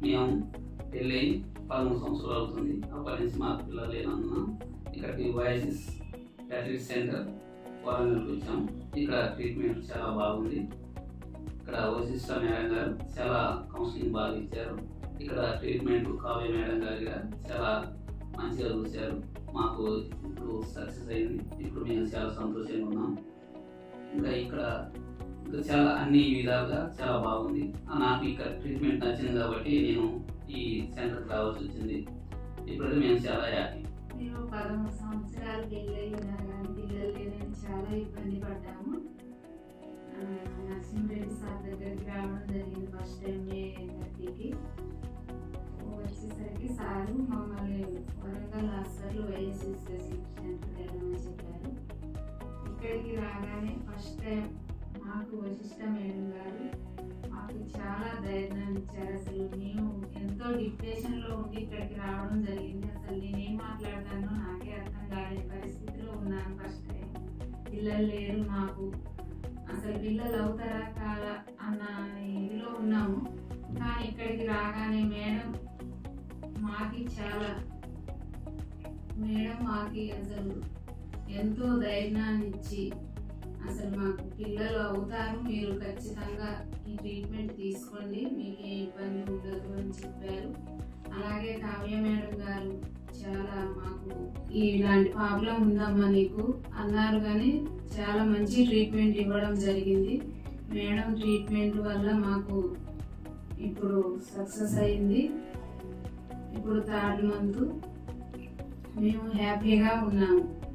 మేము పెళ్ళి పదమూడు సంవత్సరాలు అవుతుంది అప్పటి నుంచి మా పిల్లలు లేనందున ఇక్కడికి వయసిస్ ఫ్యాటిలిటీ సెంటర్ వరంగల్కి వచ్చాం ఇక్కడ ట్రీట్మెంట్ చాలా బాగుంది ఇక్కడ వశిష్ట మేడం గారు చాలా కౌన్సిలింగ్ బాగా ఇచ్చారు ఇక్కడ ట్రీట్మెంట్ కావ్య మేడం గారు కూడా చాలా మంచిగా చూశారు మాకు ఇప్పుడు సక్సెస్ అయింది ఇప్పుడు మేము చాలా సంతోషంగా ఉన్నాం ఇంకా ఇక్కడ ఇంకా చాలా అన్ని విధాలుగా చాలా బాగుంది ఆ నాకు ఇక్కడ ట్రీట్మెంట్ నచ్చింది కాబట్టి నేను ఈ సెంటర్కి రావాల్సి వచ్చింది ఇప్పుడైతే మేము చాలా హ్యాపీ మేము పదమూడు సంవత్సరాలు పెళ్ళయినా కానీ పిల్లలు లేదని చాలా ఇబ్బంది పడ్డాము ఆ, నరసింహరెడ్డి సార్ దగ్గరికి రావడం జరిగింది ఫస్ట్ టైం మే థర్టీకి వచ్చేసరికి సారు మమ్మల్ని వరంగల్ హాస్పిటల్ వైఎస్ఎస్ సెంటర్కి వెళ్ళమని చెప్పారు ఇక్కడికి రాగానే ఫస్ట్ టైం మాకు వశిష్ట మేడం గారు మాకు చాలా ధైర్యాన్ని ఇచ్చారు అసలు మేము ఎంతో డిప్రెషన్ లో ఉండి ఇక్కడికి రావడం జరిగింది అసలు నేనేం మాట్లాడతానో నాకే అర్థం కాని పరిస్థితిలో ఉన్నాను ఫస్ట్ టైం పిల్లలు లేరు మాకు అసలు పిల్లలు అవుతారా కాదా అన్న ఇదిలో ఉన్నాము కానీ ఇక్కడికి రాగానే మేడం మాకి చాలా మేడం మాకి అసలు ఎంతో ధైర్యాన్ని ఇచ్చి అసలు మాకు పిల్లలు అవుతారు మీరు ఖచ్చితంగా ఈ ట్రీట్మెంట్ తీసుకోండి మీకు ఏ ఇబ్బంది ఉండదు అని చెప్పారు అలాగే కావ్య మేడం గారు చాలా మాకు ఇలాంటి ప్రాబ్లం ఉందమ్మా నీకు అన్నారు కానీ చాలా మంచి ట్రీట్మెంట్ ఇవ్వడం జరిగింది మేడం ట్రీట్మెంట్ వల్ల మాకు ఇప్పుడు సక్సెస్ అయింది ఇప్పుడు థర్డ్ మంత్ మేము హ్యాపీగా ఉన్నాము